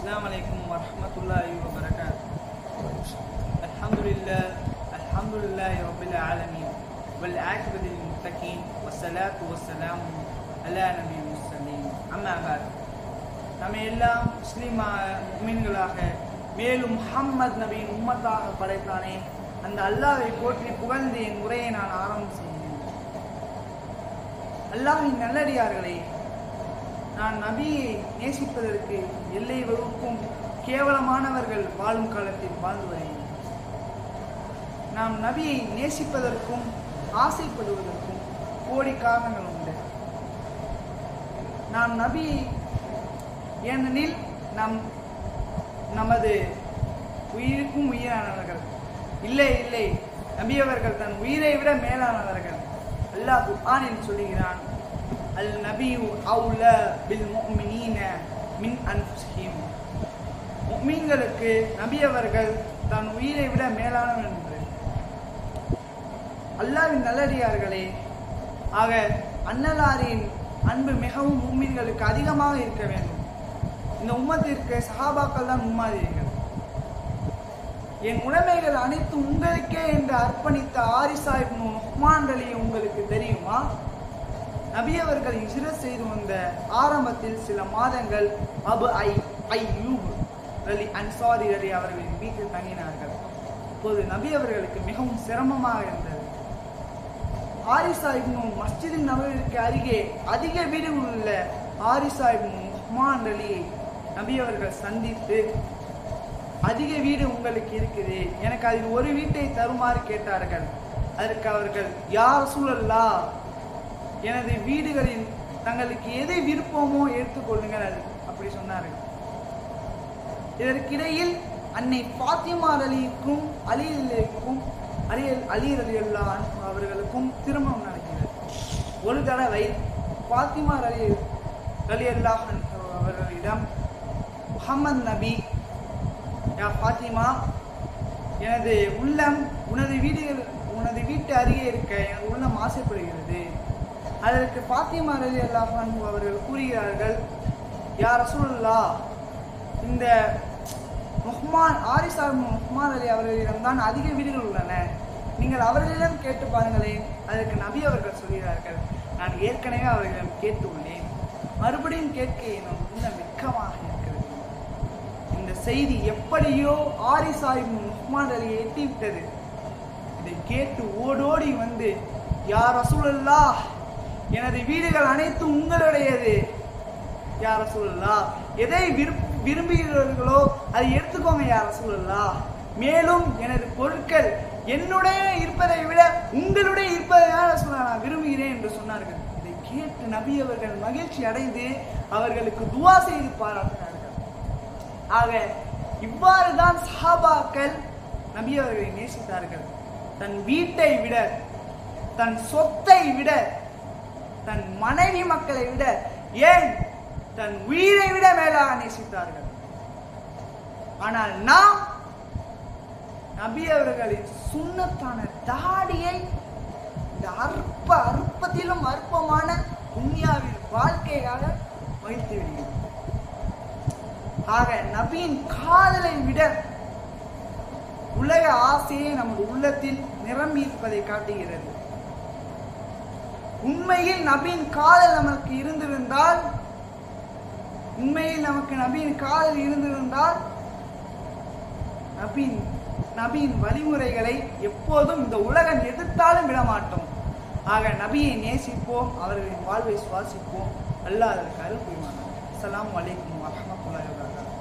السلام عليكم ورحمة الله وبركاته الحمد لله الحمد لله رب العالمين والعاقبة للمتقين والصلاة والسلام على نبي المرسلين أما بعد நம்ம எல்லாம் முஸ்லிம் மீன்களாக மேலும் முஹம்மது நபியின் உம்மத்தாக படைத்தானே அந்த அல்லாஹ்வை போற்றி புகழ்ந்து என் உரையை நான் ஆரம்பம் செய்கிறேன் அல்லாஹ்வின் நல்லடியார்களே நான் நபியை நேசிப்பதற்கு எல்லை வகுப்பும் கேவலமானவர்கள் வாழும் காலத்தில் வாழ்ந்து வருகிறேன் நாம் நபியை நேசிப்பதற்கும் ஆசைப்படுவதற்கும் கோடி காரணங்கள் உண்டு நாம் நபியை ஏனெனில் நம் நமது உயிருக்கும் உயிரானவர்கள் இல்லை இல்லை நபியவர்கள் தன் உயிரை விட மேலானவர்கள் அல்லாஹ் குர்ஆனில் சொல்லுகிறான் அல் நபியு அவுல பில் முஃமினீன மின் அன்ஃபுஸிஹிம் முஃமின்களுக்கு நபியவர்கள் தன் உயிரை விட மேலானவர் என்று அல்லாவின் நல்லடியார்களே ஆக அன்னலாரின் அன்பு மிகவும் மும்மின்களுக்கு அதிகமாக இருக்க வேண்டும் இந்த உம்மத்திற்கு சஹாபாக்கள் தான் முன்மாதிரிகள் என் உடைமைகள் அனைத்து உங்களுக்கே என்று அர்ப்பணித்த ஆரிசா இப்னு நுஹ்மான் அலி உங்களுக்கு தெரியுமா நபி அவர்கள் ஹிஜ்ரத் செய்து வந்த ஆரம்பத்தில் சில மாதங்கள் அபு ஐ ஐயூப் அலி அன்சாரி அலி அவர்களின் வீட்டில் தங்கினார்கள் அப்போது நபி அவர்களுக்கு மிகவும் சிரமமாக இருந்தது ஆரிசா இப்னு மஸ்ஜித் நபருக்கு அருகே அதிக வீடுகள் உள்ள ஆரிசா இப்னு உஹ்மான் அலியை நபி அவர்கள் சந்தித்து அதிக வீடு உங்களுக்கு இருக்குது எனக்கு அதில் ஒரு வீட்டை தருமாறு கேட்டார்கள் அதற்கு அவர்கள் யார் சூழல்லா எனது வீடுகளில் தங்களுக்கு எதை விருப்பமோ எடுத்துக்கொள்ளுங்கள் அது அப்படி சொன்னார்கள் இதற்கிடையில் அன்னை பாத்திமா அலிக்கும் அலிக்கும் அலி அலி அலி அல்லா அவர்களுக்கும் திருமணம் நடக்கிறது ஒரு தடவை பாத்திமா அலி அலி அல்லாஹ் அவர்களிடம் முகமது நபி யா பாத்திமா எனது உள்ளம் உனது வீடுகள் உனது வீட்டு அருகே இருக்க எனது உள்ளம் ஆசைப்படுகிறது அதற்கு பாத்திமா அலி அல்லாஹ் அவர்கள் கூறுகிறார்கள் யா ரசூலுல்லா இந்த முஹ்மான் ஆரிசா முஹ்மான் அலி அவர்களிடம்தான் அதிக வீடுகள் உள்ளன நீங்கள் அவர்களிடம் கேட்டு பாருங்களேன் அதற்கு நபி அவர்கள் சொல்கிறார்கள் நான் ஏற்கனவே அவர்களிடம் கேட்டு உள்ளேன் மறுபடியும் கேட்க எனும் இன்னும் வெட்கமாக இருக்கிறது இந்த செய்தி எப்படியோ ஆரிசா முஹ்மான் அலியை எட்டிவிட்டது இதை கேட்டு ஓடோடி வந்து யார் ரசூலல்லா எனது வீடுகள் அனைத்தும் உங்களுடையது யார் ரசூலல்லா எதை விருப்ப விரும்புகிறீர்களோ அதை எடுத்துக்கோங்க யார் ரசூலல்லா மேலும் எனது பொருட்கள் என்னுடைய இருப்பதை விட உங்களுடைய இருப்பதை தான் ரசூலா நான் விரும்புகிறேன் என்று சொன்னார்கள் இதை கேட்டு நபி அவர்கள் மகிழ்ச்சி அடைந்து அவர்களுக்கு துவா செய்து பாராட்டினார்கள் ஆக இவ்வாறு தான் சஹாபாக்கள் நபி அவர்களை நேசித்தார்கள் தன் வீட்டை விட தன் சொத்தை விட தன் மனைவி மக்களை விட ஏன் தன் உயிரை விட மேலாக நேசித்தார்கள் ஆனால் நாம் நபி அவர்களின் சுண்ணத்தான தாடியை இந்த அற்ப அற்பத்திலும் அற்பமான துன்யாவின் வாழ்க்கையாக வைத்து விடுகிறோம் ஆக நபியின் காதலை விட உலக ஆசையை நமது உள்ளத்தில் நிரம்பி இருப்பதை காட்டுகிறது உண்மையில் நபியின் காதல் நமக்கு இருந்திருந்தால் உண்மையில் நமக்கு நபியின் காதல் இருந்திருந்தால் நபியின் நபியின் வழிமுறைகளை எப்போதும் இந்த உலகம் எதிர்த்தாலும் விடமாட்டோம் ஆக நபியை நேசிப்போம் அவர்களின் வாழ்வை சுவாசிப்போம் அல்லாஹ் அதற்கு அருள் புரிவானார் அஸ்ஸலாமு அலைக்கும் வரஹ்மத்துல்லாஹி வபரகாத்துஹு